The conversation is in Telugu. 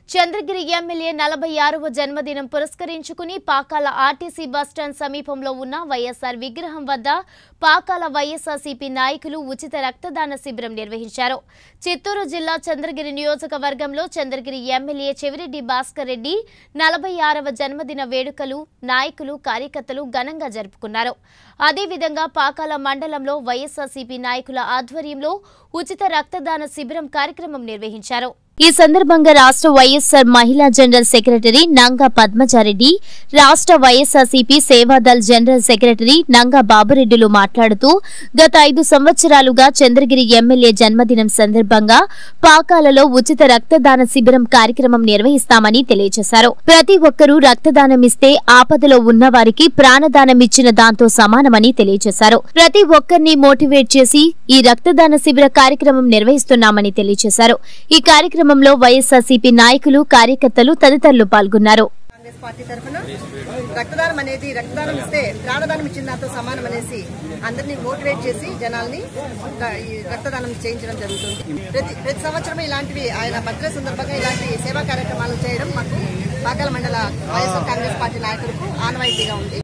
చంద్రగిరి ఎమ్మెల్యే నలభై ఆరవ జన్మదినం పురస్కరించుకుని పాకాల ఆర్టీసీ బస్టాండ్ సమీపంలో ఉన్న వైఎస్ఆర్ విగ్రహం వద్ద పాకాల వైఎస్ఆర్సీపీ నాయకులు ఉచిత రక్తదాన శిబిరం నిర్వహించారు చిత్తూరు జిల్లా చంద్రగిరి నియోజకవర్గంలో చంద్రగిరి ఎమ్మెల్యే చెవిరెడ్డి భాస్కర్ రెడ్డి నలభై ఆరవ జన్మదిన వేడుకలు నాయకులు కార్యకర్తలు ఘనంగా జరుపుకున్నారు అదేవిధంగా పాకాల మండలంలో వైఎస్ఆర్సీపీ నాయకుల ఆధ్వర్యంలో ఉచిత రక్తదాన శిబిరం కార్యక్రమం నిర్వహించారు ఈ సందర్భంగా రాష్ట్ర వైఎస్ఆర్ మహిళా జనరల్ సెక్రటరీ నంగా పద్మచారెడ్డి రాష్ట్ర YSRCP Sevadal general secretary Nanga బాబురెడ్డిలు మాట్లాడుతూ గత ఐదు సంవత్సరాలుగా చంద్రగిరి ఎమ్మెల్యే జన్మదినం సందర్భంగా పాకాలలో ఉచిత రక్తదాన శిబిరం కార్యక్రమం నిర్వహిస్తామని తెలియజేశారు ప్రతి ఒక్కరూ రక్తదానం ఇస్తే ఆపదలో ఉన్న వారికి ప్రాణదానం ఇచ్చిన దాంతో సమానమని తెలియజేశారు ప్రతి ఒక్కరిని మోటివేట్ చేసి ఈ రక్తదాన శిబిర కార్యక్రమం నిర్వహిస్తున్నామని తెలియజేశారు ఈ కార్యక్రమంలో వైఎస్ఆర్సీపీ నాయకులు కార్యకర్తలు తదితరులు పాల్గొన్నారు కాంగ్రెస్ పార్టీ తరఫున రక్తదానం అనేది రక్తదానం ఇస్తే ప్రాణదానం ఇచ్చిన దాంతో సమానం అనేసి అందరినీ మోటివేట్ చేసి జనాల్ని ర- ఈ రక్తదానం చేయించడం జరుగుతుంది ప్రతి ప్రతి సంవత్సరం ఇలాంటివి ఆయన బర్త్డే సందర్భంగా ఇలాంటి సేవా కార్యక్రమాలు చేయడం మాకు పాకాల మండల వైఎస్ఆర్ కాంగ్రెస్ పార్టీ నాయకులకు ఆనవాయితీగా ఉంది